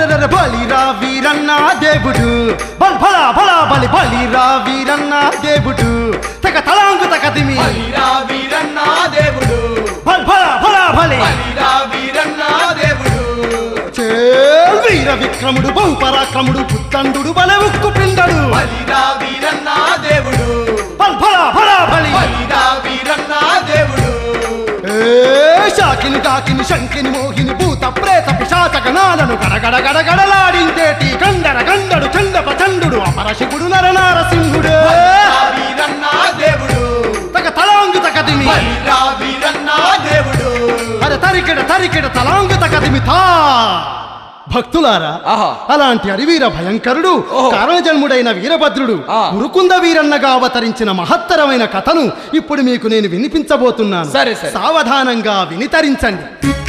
అరెరెరె బలిరా వీరన్న దేవుడు బల్ భలా భలా బలి బలిరా వీరన్న దేవుడు తక తలాంగు తకదిమి బలిరా వీరన్న దేవుడు బల్ భలా భలా బలి బలిరా వీరన్న దేవుడు చేల్ వీర విక్రముడు బహు పరాక్రముడు పుత్తండు బల ఉక్కు పిండడు బలిరా వీరన్న దేవుడు బల్ భలా భలా బలి బలిరా వీరన్న దేవుడు ఏ శాకిని కాకిని శంకిని మోహిని భూత ప్రేత పిశాచ గణాలను గడగడ గడగడలాడించేటి గండర గండడు చండ ప్రచండు అపర శివుడు నరనారసింహుడు బలిరా వీరన్న దేవుడు తగ తలాంగు తకదిమి బలిరా వీరన్న దేవుడు అరే తరికిడ తరికిడ తలాంగు తకదిమి తా భక్తులారా ఆహా. అలాంటి అరివీర భయంకరుడు ఓహో. కారణజన్ముడైన వీరభద్రుడు ఆ. ఉరుకుంద వీరన్నగా అవతరించిన మహత్తరమైన కథను ఇప్పుడు మీకు నేను వినిపించబోతున్నాను సరే, సరే. సావధానంగా వినితరించండి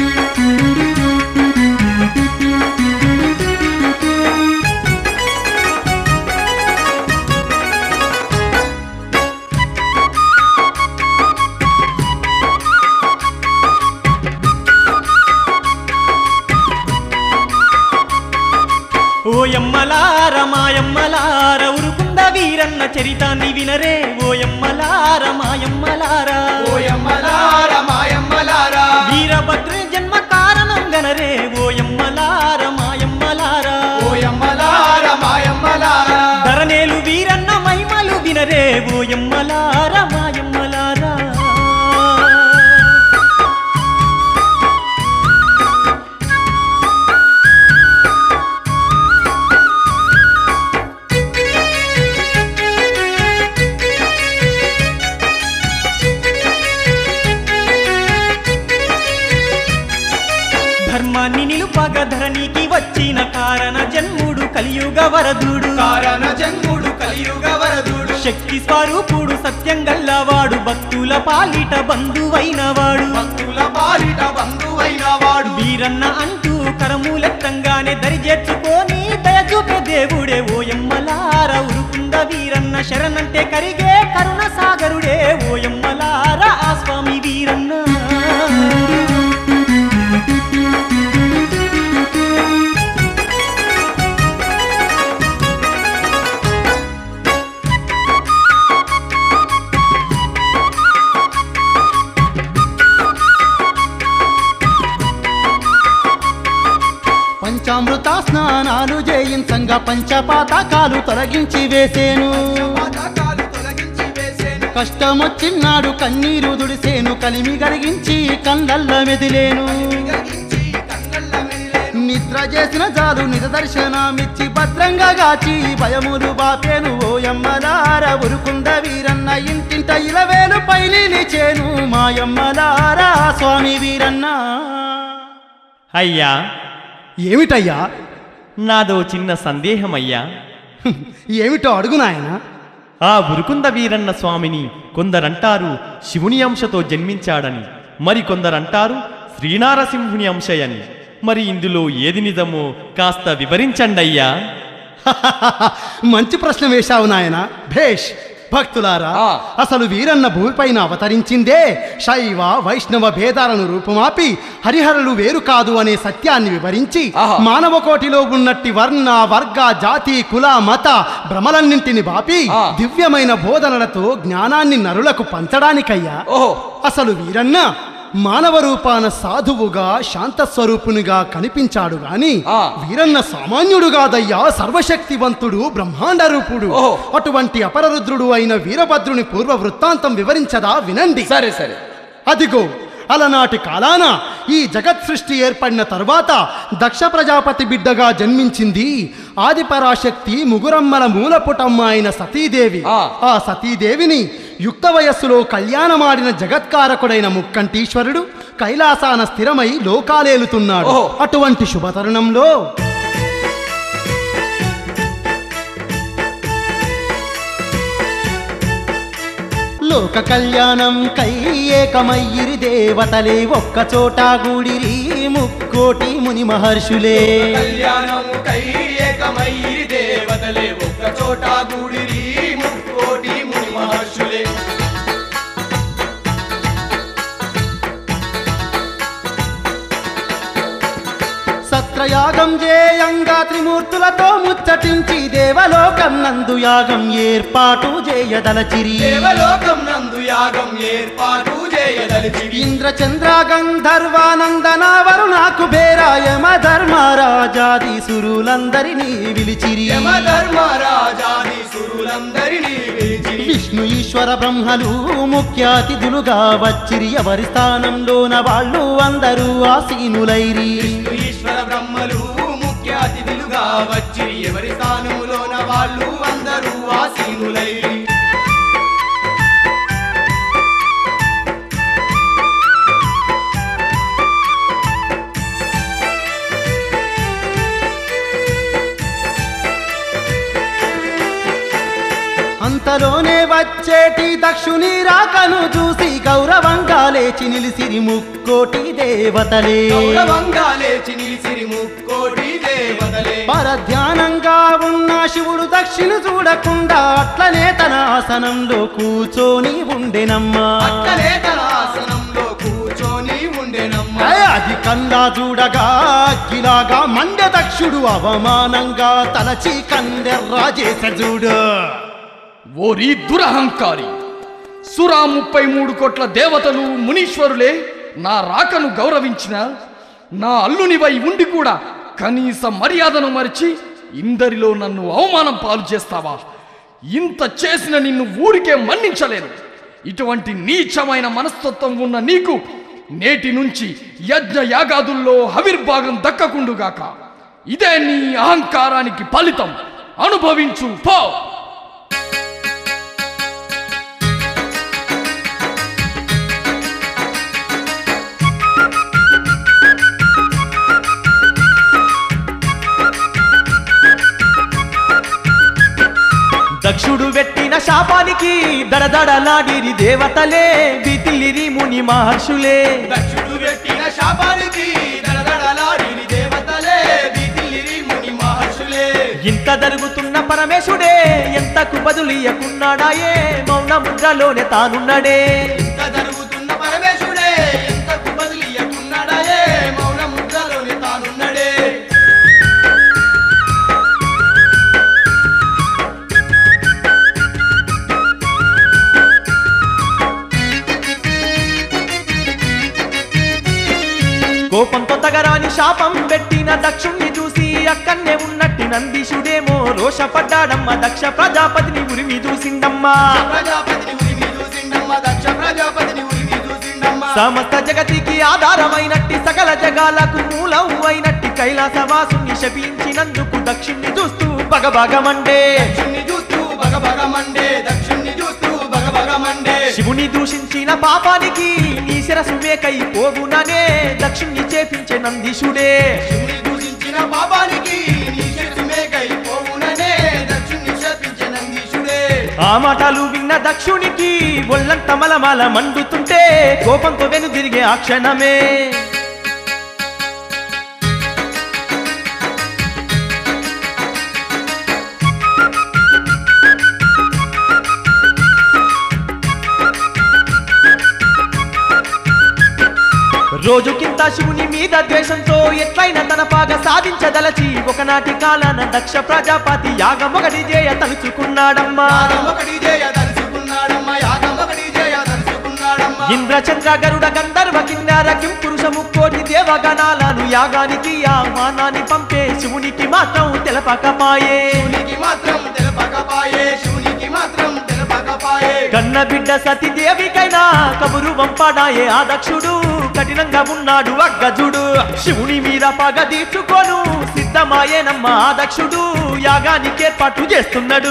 ఓయమ్మలార మాయమ్మలార ఉరుకుంద వీరన్న చరితాన్ని వినరే ఓయమ్మలార మాయమ్మలారా ఓయమ్మలార మాయమ్మలారా వీరభద్ర జన్మ కారణం గనరే ఓయమ్మలార మాయమ్మలారా ఓయమ్మలార మాయమ్మలారా ధరనేలు వీరన్న మైమలు వినరే ఓయమ్మలార మాయమ్మలారా ధర్మాన్ని నిలుపగ ధరణికి వచ్చిన కారణ జన్ముడు కలియుగ వరదుడు కారణ జన్ముడు కలియుగ వరదుడు శక్తి స్వరూపుడు సత్యం గల్లవాడు భక్తుల పాలిట బంధువైనవాడు భక్తుల పాలిట బంధువైన వాడు వీరన్న అంటూ కరములెత్తంగానే దరి చేర్చుకొని దయచూపే దేవుడే ఓయమ్మలార ఉరుకుంద వీరన్న శరణంటే కరిగే కరుణ సాగరుడే ఓయమ్మలార ఆ స్వామి వీరన్న పంచామృత స్నానాలు చేయించంగా పంచపాతకాలు తొలగించి వేసేను పతాకాలు తొలగించి వేసేను కష్టమొచ్చిన్నాడు కన్నీరు దుడిసేను కలిమి కలిగించి కళ్ళల్ల మెదిలేను కలిగించి కన్నెల్ల మెదిలేను నిద్ర చేసిన చాలు నిజ దర్శనమిచ్చి భద్రంగా గాచి భయములు బాపేను ఓయమ్మలార ఉరుకుంద వీరన్న ఇంటింట ఇలవేలు పైలి చేను మాయమ్మలారా స్వామి వీరన్న అయ్యా ఏమిటయ్యా నాదో చిన్న సందేహమయ్యా ఏమిటో అడుగు నాయనా ఆ ఉరుకుంద వీరన్న స్వామిని కొందరంటారు శివుని అంశతో జన్మించాడని మరి కొందరంటారు శ్రీనారసింహుని అంశయని మరి ఇందులో ఏది నిజమో కాస్త వివరించండయ్యా మంచి ప్రశ్న వేశావు నాయన భేష్ భక్తులారా ఆ. అసలు వీరన్న భూమిపైన అవతరించిందే శైవ వైష్ణవ భేదాలను రూపుమాపి హరిహరులు వేరు కాదు అనే సత్యాన్ని వివరించి ఆహా. మానవ కోటిలో ఉన్నట్టి వర్ణ వర్గ జాతి కుల మత భ్రమలన్నింటిని బాపి ఆ. దివ్యమైన బోధనలతో జ్ఞానాన్ని నరులకు పంచడానికయ్యా ఓహో అసలు వీరన్న మానవ రూపాన సాధువుగా శాంత స్వరూపునిగా కనిపించాడు గాని ఆ. వీరన్న సామాన్యుడు కాదయ్యా సర్వశక్తివంతుడు బ్రహ్మాండ రూపుడు ఓహో. అటువంటి అపరరుద్రుడు అయిన వీరభద్రుని పూర్వ వృత్తాంతం వివరించదా వినండి సరే సరే అదిగో అలనాటి కాలాన ఈ జగత్ సృష్టి ఏర్పడిన తరువాత దక్ష ప్రజాపతి బిడ్డగా జన్మించింది ఆదిపరాశక్తి ముగురమ్మల మూలపుటమ్మ అయిన సతీదేవి ఆ. ఆ సతీదేవిని యుక్త వయస్సులో కళ్యాణమాడిన జగత్కారకుడైన ముక్కంటీశ్వరుడు కైలాసాన స్థిరమై లోకాలేలుతున్నాడు ఓహో. అటువంటి శుభతరుణంలో లోక కళ్యాణం కై ఏకమయ్యిరి దేవతలే ఒక్క చోట గూడిరి ముక్కోటి ముని మహర్షులే కళ్యాణము కై ఏకమైరి దేవతలే ఒక్క చోట గూడిరి ముక్కోటి ముని మహర్షులే దత్రయాగం చేయంగా త్రిమూర్తులతో ముచ్చటించి దేవలోకం నందు యాగం ఏర్పాటు చేయదలచిరి దేవలోకం నందు యాగం ఏర్పాటు చేయదలిచిడి ఇంద్రచంద్ర గంధర్వానందన వరుణాకు బేరాయమ ధర్మరాజాది సురులందరినీ విలిచిరి యమధర్మరాజాది సురులందరినీ పిలిచిడి విష్ణు ఈశ్వర బ్రహ్మలు ముఖ్య అతిథులుగా వచ్చిరి ఎవరి స్థానంలోన వాళ్ళు అందరూ ఆసీనులైరి విష్ణు ఈశ్వర బ్రహ్మలు ముఖ్య అతిథులుగా వచ్చి ఎవరి స్థానములోన వాళ్ళు అందరూ ఆసీనులై అంతలోనే వచ్చేటి దక్షుని రాకను చూసి గౌరవంగా లేచి నిలిసిరి ముక్కోటి దేవతలే గౌరవంగా లేచి నిలిసిరి ముక్కోటి దేవతలే పరధ్యానంగా ఉన్న శివుడు దక్షిణ చూడకుండా అట్లనే తన ఆసనంలో కూర్చొని ఉండెనమ్మా అక్కలే తన ఆసనంలో కూర్చొని ఉండెనమ్మ ఏ, అది కల్లా చూడగా అగ్గిలాగా మండ దక్షుడు అవమానంగా తలచి కందెర్రా చేస చూడు ఓరి దురహంకారి సురా ముప్పై మూడు కోట్ల దేవతలు మునీశ్వరులే నా రాకను గౌరవించిన నా అల్లునివై ఉండి కూడా కనీస మర్యాదను మరిచి ఇందరిలో నన్ను అవమానం పాలు చేస్తావా ఇంత చేసిన నిన్ను ఊరికే మన్నించలేను ఇటువంటి నీచమైన మనస్తత్వం ఉన్న నీకు నేటి నుంచి యజ్ఞ యాగాదుల్లో హవిర్భాగం దక్కకుండుగాక ఇదే నీ అహంకారానికి ఫలితం అనుభవించు పో దక్షుడు పెట్టిన శాపానికి దడదడలాడిరి దేవతలే బితిలిరి ముని మహర్షులే దక్షుడు పెట్టిన శాపానికి దడదడలాడిని దేవతలే దితిలిరి ముని మహర్షులే ఇంత జరుగుతున్న పరమేశుడే ఎంతకు బదులియకున్నాడాయే మౌన ముద్రలోనే తానున్నాడే ఇంత జరుగుతున్న పరమేశుడే ఎంత బదిలీయకున్నాడాయే మౌన ముద్రలోని తానున్నడే కోపంతో తగరాని శాపం పెట్టిన దక్షుణ్ణి చూసి అక్కన్నే ఉన్నట్టి నందీశుడేమో రోషపడ్డాడమ్మ దక్ష ప్రజాపతిని ఉరిమి చూసిండమ్మా ప్రజాపతిని ఉరిమి చూసిండమ్మ దక్ష ప్రజాపతిని ఉరిమి చూసిండమ్మ సమస్త జగతికి ఆధారమైనట్టి సకల జగాలకు మూలం అయినట్టి కైలాసవాసుని శపించినందుకు దక్షిణ్ణి చూస్తూ బగబగమండే దక్షుణ్ణి చూస్తూ భగభగ మండే దక్షుణ్ణి చూస్తూ భగభగ మండే శివుని దూషించిన పాపానికి నీ శిరసు మేకై పోగుననే దక్షిణ్ణి చేపించే నందీశుడే శివుని దూషించిన పాపానికి నీ శిరసు మేకై పోవుననే దక్షుణ్ణి శపించే నందీశుడే ఆ మాటలు విన్న దక్షునికి ఒళ్ళంత మలమల మండుతుంటే కోపంతో వెనుదిరిగే ఆ క్షణమే రోజుకింత శివుని మీద ద్వేషంతో ఎట్లయిన తన పాగ సాధించదలచి ఒకనాటి కాలాన దక్ష ప్రజాపతి యాగం ఒకటి చేయ తలుచుకున్నాడమ్మా యాగం ఒకటి చేయ తలుచుకున్నాడమ్మ యాగం ఒకటి చేయ తలుచుకున్నాడమ్మ ఇంద్రచంద్ర గరుడ గంధర్వ కిన్నర కిం పురుష ముక్కోటి దేవగణాలను యాగానికి ఆహ్వానాన్ని పంపే శివునికి మాత్రం తెలపకపాయే శివునికి మాత్రం తెలపకపాయే శివునికి మాత్రం తెలపకపాయే కన్న బిడ్డ సతీదేవికైనా కబురు వంపాడాయే ఆ దక్షుడు కఠినంగా ఉన్నాడు అగ్గజుడు శివుని మీద పగ తీర్చుకోను సిద్ధమాయేనమ్మ ఆ దక్షుడు యాగానికి ఏర్పాటు చేస్తున్నాడు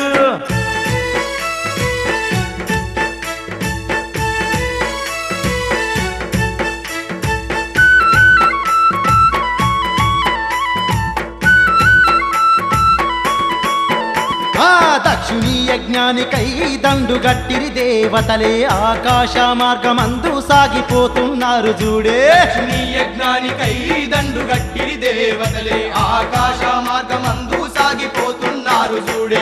ఆ దక్షుని యజ్ఞానికై దండు గట్టిరి దేవతలే ఆకాశ మార్గమందు సాగిపోతున్నారు చూడే నీ యజ్ఞానికై దండు గట్టిరి దేవతలే ఆకాశ మార్గమందు సాగిపోతున్నారు చూడే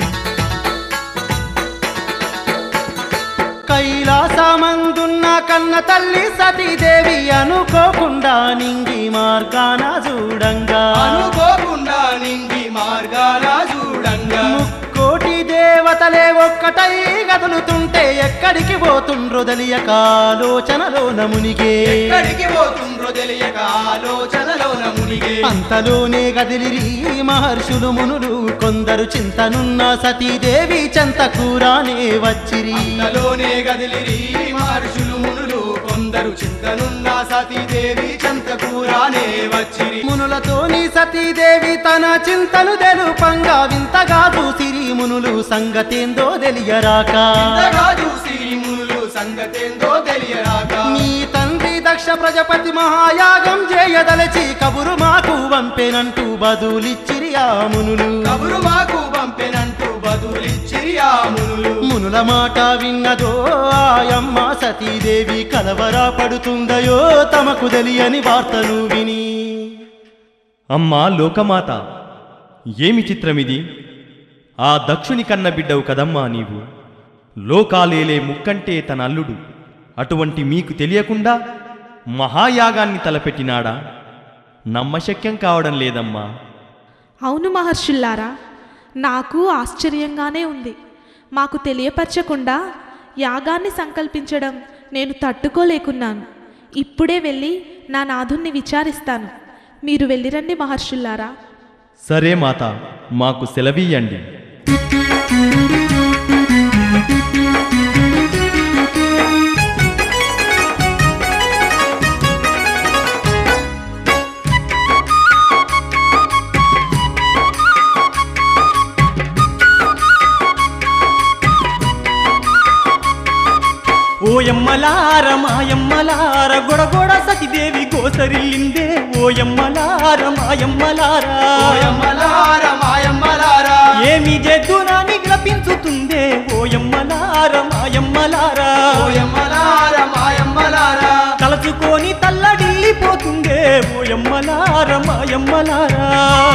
కైలాసమందున్న కన్న కన్న తల్లి సతీదేవి అనుకోకుండా నింగి మార్గాన చూడంగా అనుకోకుండా నింగి మార్గాల చూడంగా కోటి దేవతలే ఒక్కటై గదులుతుంటే ఎక్కడికి పోతుండ్రో తెలియక ఆలోచనలో నమునిగే ఎక్కడికి పోతుండ్రో తెలియక ఆలోచనలోన మునిగే అంతలోనే గదిలిరి మహర్షులు మునులు కొందరు చింతనున్న సతీదేవి చెంతకూరానే వచ్చిరి అంతలోనే గదిలిరి మహర్షులు మునులు కొందరు చింతనున్న సతీదేవి చంతకూరానే వచ్చిరి మునులతోని సతీదేవి తన చింతను తెలుపంగా వింతగా చూసిరి మునులు సంగతేందో తెలియరాక ఇంతగా చూసి మునులు సంగతేందో తెలియరాక మీ తండ్రి దక్ష ప్రజపతి మహాయాగం చేయదలచి కబురు మాకు వంపెనంటూ బదులిచ్చిరి ఆ మునులు కబురు మాకు పంపెనంటూ బదులిచ్చిరి ఆ మునులు మునుల మాట విన్నదో ఆయమ్మ సతీదేవి కలవరా పడుతుందయో తమకు తెలియని వార్తను విని అమ్మా లోకమాత ఏమి చిత్రమిది ఆ దక్షుని కన్న బిడ్డవు కదమ్మా నీవు లోకాలేలే ముక్కంటే తన అల్లుడు అటువంటి మీకు తెలియకుండా మహాయాగాన్ని తలపెట్టినాడా నమ్మశక్యం కావడం లేదమ్మా అవును మహర్షుల్లారా నాకు ఆశ్చర్యంగానే ఉంది మాకు తెలియపరచకుండా యాగాన్ని సంకల్పించడం నేను తట్టుకోలేకున్నాను ఇప్పుడే వెళ్ళి నా నాథుణ్ణి విచారిస్తాను మీరు వెళ్ళిరండి మహర్షుల్లారా సరే మాత మాకు సెలవీయండి ఓయమ్మలార మాయమ్మలార గొడగొడ సతిదేవి గోసరిల్లిందే ఓయమ్మలార మాయమ్మలార ఓయమ్మలార మాయమ్మలారా ఏమి జద్దునా నిగ్రపించుతుందే ఓయమ్మలార మాయమ్మలార ఓయమ్మలార మాయమ్మలారా తలచుకొని తల్లడిల్లిపోతుందే ఓయమ్మలార మాయమ్మలారా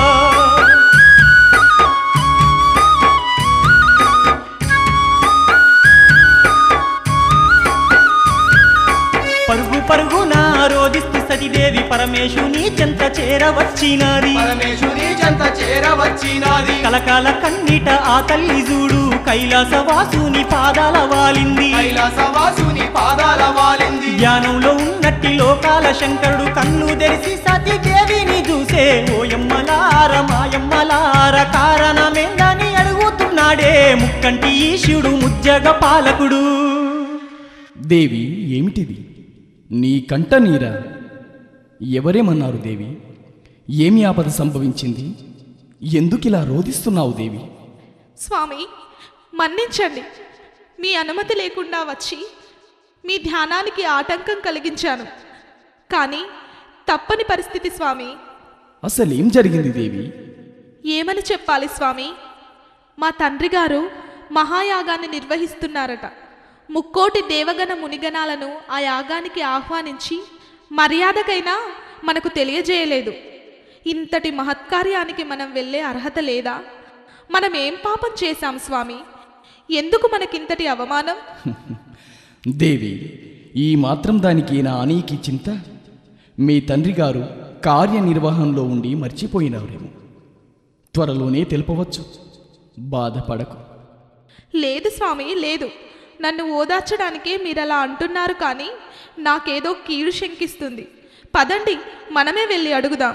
పరుగు పరుగున రోదిస్తూ సతిదేవి పరమేశుని చెంత చేరవచ్చినది పరమేశుని చెంత చేరవచ్చినాది కలకాల కన్నిట ఆ తల్లి చూడు కైలాసవాసుని పాదాల వాలింది కైలాసవాసుని పాదాల వాలింది ధ్యానంలో ఉన్నట్టి లోకాల శంకరుడు కన్ను తెరిసి సతీదేవిని చూసే ఓయమ్మలార మాయమ్మలార కారణమేందని అడుగుతున్నాడే ముక్కంటి ఈశుడు ముజ్జగ పాలకుడు దేవి ఏమిటిది నీ కంట నీరా ఎవరేమన్నారు దేవి ఏమి ఆపద సంభవించింది ఎందుకిలా రోధిస్తున్నావు దేవి స్వామి మన్నించండి మీ అనుమతి లేకుండా వచ్చి మీ ధ్యానానికి ఆటంకం కలిగించాను కానీ తప్పని పరిస్థితి స్వామి అసలేం జరిగింది దేవి ఏమని చెప్పాలి స్వామి మా తండ్రి గారు మహాయాగాన్ని నిర్వహిస్తున్నారట ముక్కోటి దేవగణ మునిగణాలను ఆ యాగానికి ఆహ్వానించి మర్యాదకైనా మనకు తెలియజేయలేదు ఇంతటి మహత్కార్యానికి మనం వెళ్ళే అర్హత లేదా మనం ఏం పాపం చేశాం స్వామి ఎందుకు మనకింతటి అవమానం దేవి ఈ మాత్రం దానికి నా అనీకి చింత మీ తండ్రి గారు కార్యనిర్వహణలో ఉండి మర్చిపోయినవరేమో త్వరలోనే తెలుపవచ్చు బాధపడకు లేదు స్వామి లేదు నన్ను ఓదార్చడానికే మీరు అలా అంటున్నారు కానీ నాకేదో కీడు శంకిస్తుంది పదండి మనమే వెళ్ళి అడుగుదాం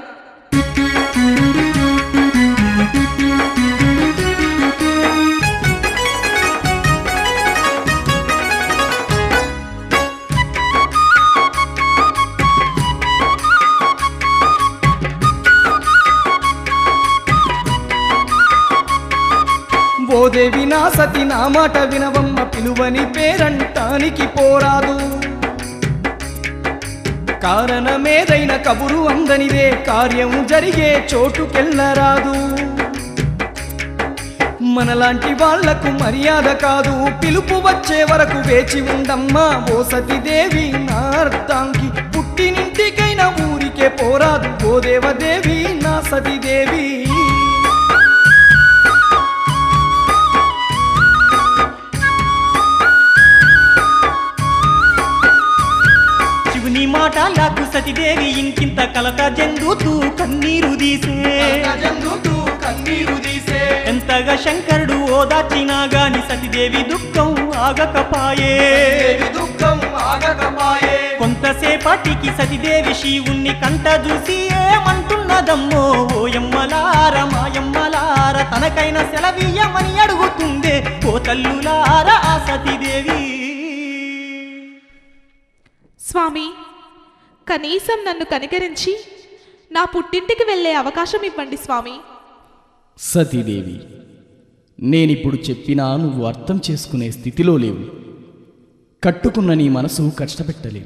ఓ దేవి నా సతి నా మాట వినవమ్మ పిలువని పేరంటానికి పోరాదు కారణమేదైన కబురు అందనిదే కార్యం జరిగే చోటుకెళ్ళరాదు మనలాంటి వాళ్లకు మర్యాద కాదు పిలుపు వచ్చే వరకు వేచి ఉండమ్మా ఓ సతీదేవి నా అర్థాంకి పుట్టినింటికైనా ఊరికే పోరాదు ఓ దేవదేవి నా సతీదేవి మాటలకు సతిదేవి ఇంకింత కలత జందుతూ కన్నీరు తీసే జందుతూ కన్నీరు తీసే ఎంతగా శంకరుడు ఓదార్చినా గాని సతిదేవి దుఃఖం ఆగకపాయే దేవి దుఃఖం ఆగకపాయే కొంతసేపటికి సతిదేవి శివుణ్ణి కంట చూసి ఏమంటున్నదమ్మో ఓయమ్మలార మాయమ్మలార తనకైన సెలవీయమని అడుగుతుందే ఓ తల్లులార ఆ సతీదేవి స్వామి కనీసం నన్ను కనికరించి నా పుట్టింటికి వెళ్ళే అవకాశం ఇవ్వండి స్వామి సతీదేవి నేనిప్పుడు చెప్పినా నువ్వు అర్థం చేసుకునే స్థితిలో లేవు కట్టుకున్న నీ మనసు కష్టపెట్టలేవు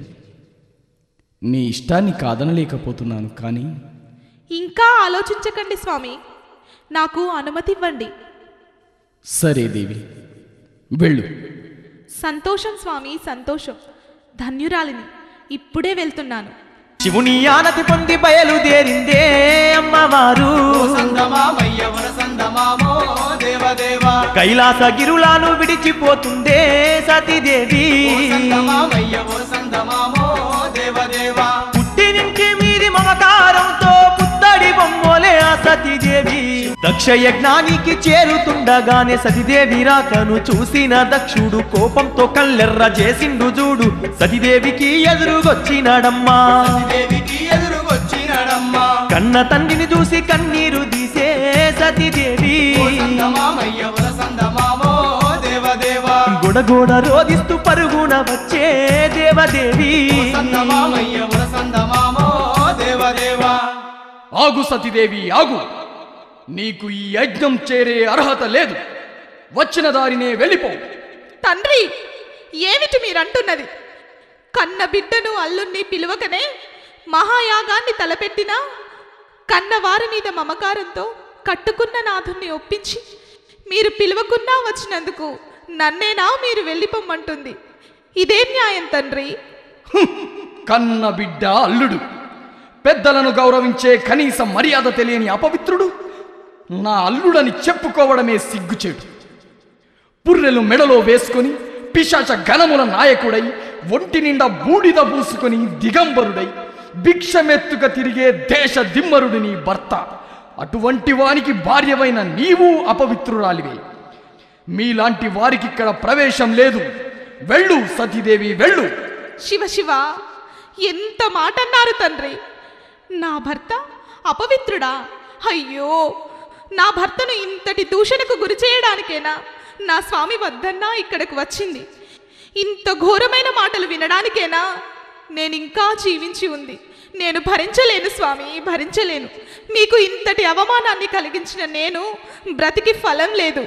నీ ఇష్టాన్ని కాదనలేకపోతున్నాను కానీ ఇంకా ఆలోచించకండి స్వామి నాకు అనుమతి ఇవ్వండి సరే దేవి వెళ్ళు సంతోషం స్వామి సంతోషం ధన్యురాలిని ఇప్పుడే వెళ్తున్నాను శివుని ఆనతి పొంది బయలుదేరిందే అమ్మవారు సందమామయ్య వరసందమామో దేవదేవా కైలాస గిరులాను విడిచిపోతుందే సతీదేవి సందమామయ్య వరసందమామో దేవదేవా పుట్టి నుంచి మీది మమకారంతో పుత్తడి బొమ్మోలే ఆ సతీదేవి దక్ష యజ్ఞానికి చేరుతుండగానే సతీదేవి రాకను చూసిన దక్షుడు కోపంతో కళ్ళెర్ర చేసిండు చూడు సతీదేవికి ఎదురుగొచ్చినాడమ్మా దేవికి ఎదురుగొచ్చినడమ్మా కన్న తండ్రిని చూసి కన్నీరు తీసే సతీదేవి సందమామయ్య వరసందమామో దేవదేవా గొడగొడ రోదిస్తూ పరుగున వచ్చే దేవదేవి సందమామయ్య వరసందమామో దేవదేవా ఆగు సతీదేవి ఆగు నీకు ఈ యజ్ఞం చేరే అర్హత లేదు వచ్చిన దారినే వెళ్ళిపో తండ్రి ఏమిటి మీరంటున్నది కన్న బిడ్డను అల్లుణ్ణి పిలువకనే మహాయాగాన్ని తలపెట్టినా కన్నవారి మీద మమకారంతో కట్టుకున్న నాథుణ్ణి ఒప్పించి మీరు పిలువకున్నా వచ్చినందుకు నన్నేనా మీరు వెళ్ళిపోమ్మంటుంది ఇదేం న్యాయం తండ్రి కన్న బిడ్డ అల్లుడు పెద్దలను గౌరవించే కనీస మర్యాద తెలియని అపవిత్రుడు నా అల్లుడని చెప్పుకోవడమే సిగ్గుచేటు పుర్రెలు మెడలో వేసుకొని పిశాచ గణముల నాయకుడై ఒంటి నిండా బూడిద పూసుకొని దిగంబరుడై భిక్షమెత్తుక తిరిగే దేశ దిమ్మరుడు నీ భర్త అటువంటి వానికి భార్యవైన నీవు అపవిత్రురాలివే మీలాంటి వారికిక్కడ ప్రవేశం లేదు వెళ్ళు సతీదేవి వెళ్ళు శివ శివ ఎంత మాట అన్నారు తండ్రి నా భర్త అపవిత్రుడా అయ్యో నా భర్తను ఇంతటి దూషణకు గురి చేయడానికేనా నా స్వామి వద్దన్నా ఇక్కడికి వచ్చింది ఇంత ఘోరమైన మాటలు వినడానికేనా నేను ఇంకా జీవించి ఉంది నేను భరించలేను స్వామి భరించలేను మీకు ఇంతటి అవమానాన్ని కలిగించిన నేను బ్రతికి ఫలం లేదు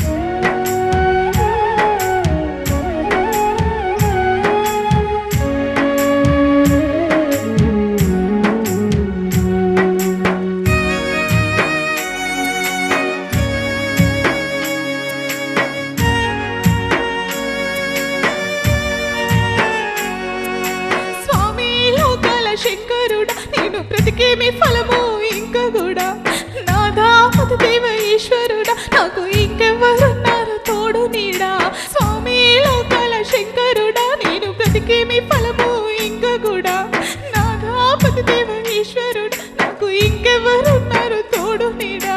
స్వామి లోకాల శంకరుడా నేను బ్రతికేమి ఫలము ఇంకా కూడా నాదా దేవ ఈశ్వరుడా నాకు ఇంకెవరున్నారు తోడు నీడా స్వామి లోకాల శంకరుడా నేను బ్రతికేమి ఫలము ఇంకా కూడా నాదా దేవ ఈశ్వరుడా నాకు ఇంకెవరున్నారు తోడు నీడా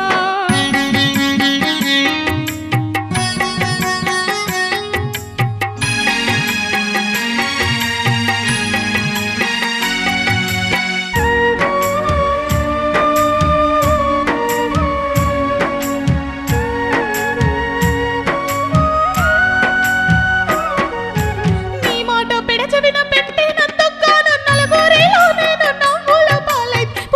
నీ మాట పెడచెవిన పెట్టినందుకు గాను నలుగురిలో నేను నవ్వుల పాలై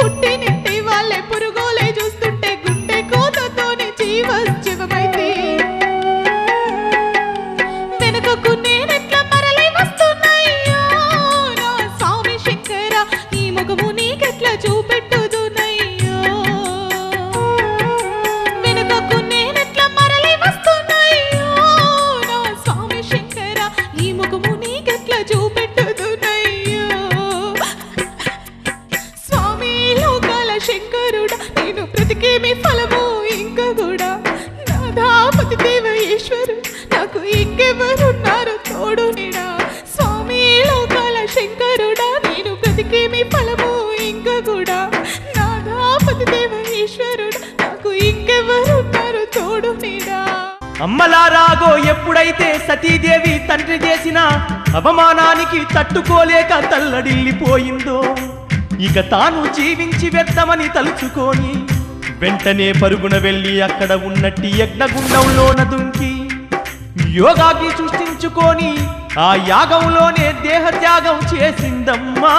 అమ్మలారాగో ఎప్పుడైతే సతీదేవి తండ్రి చేసిన అవమానానికి తట్టుకోలేక తల్లడిల్లిపోయిందో ఇక తాను జీవించి వ్యర్థమని తలుచుకొని వెంటనే పరుగున వెళ్ళి అక్కడ ఉన్నట్టి యజ్ఞగుండంలోన దుంకి యోగాకి సృష్టించుకొని ఆ యాగంలోనే దేహత్యాగం చేసిందమ్మా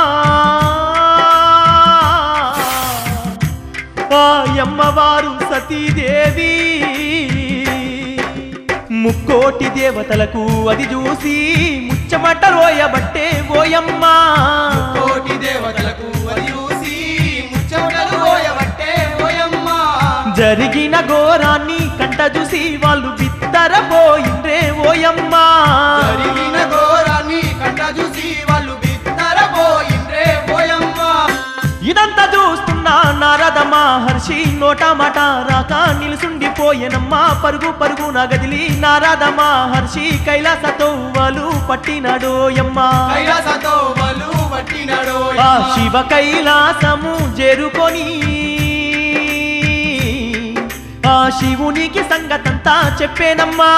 ఆ యమ్మవారు సతీదేవి ముక్కోటి దేవతలకు అది చూసి ముచ్చమట రోయబట్టే ఓయమ్మా కోటి దేవతలకు అది చూసి ముచ్చటలు పోయబట్టే ఓయమ్మ జరిగిన ఘోరాన్ని కంట చూసి వాళ్ళు బిత్తరపోయిండ్రే ఓయమ్మా జరిగిన ఘోరాన్ని కంట చూసి వాళ్ళు బిత్తరపోయిండ్రే ఓయమ్మ ఇదంతా చూస్తున్నా నారద మహర్షి నోట మాట రాక నిలుసుండిపోయేనమ్మా పరుగు పరుగు నగదిలి నారద మహర్షి కైలాస తోవలు పట్టినడోయమ్మా కైలాసతో బలు పట్టినడో ఆ శివ కైలాసము చేరుకొని ఆ శివునికి సంగతంతా చెప్పేనమ్మా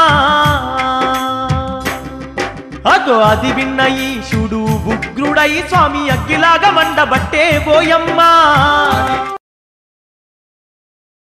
అగో అది విన్న ఈశుడు ఉగ్రుడై స్వామి అగ్గిలాగా మండబట్టే పోయమ్మా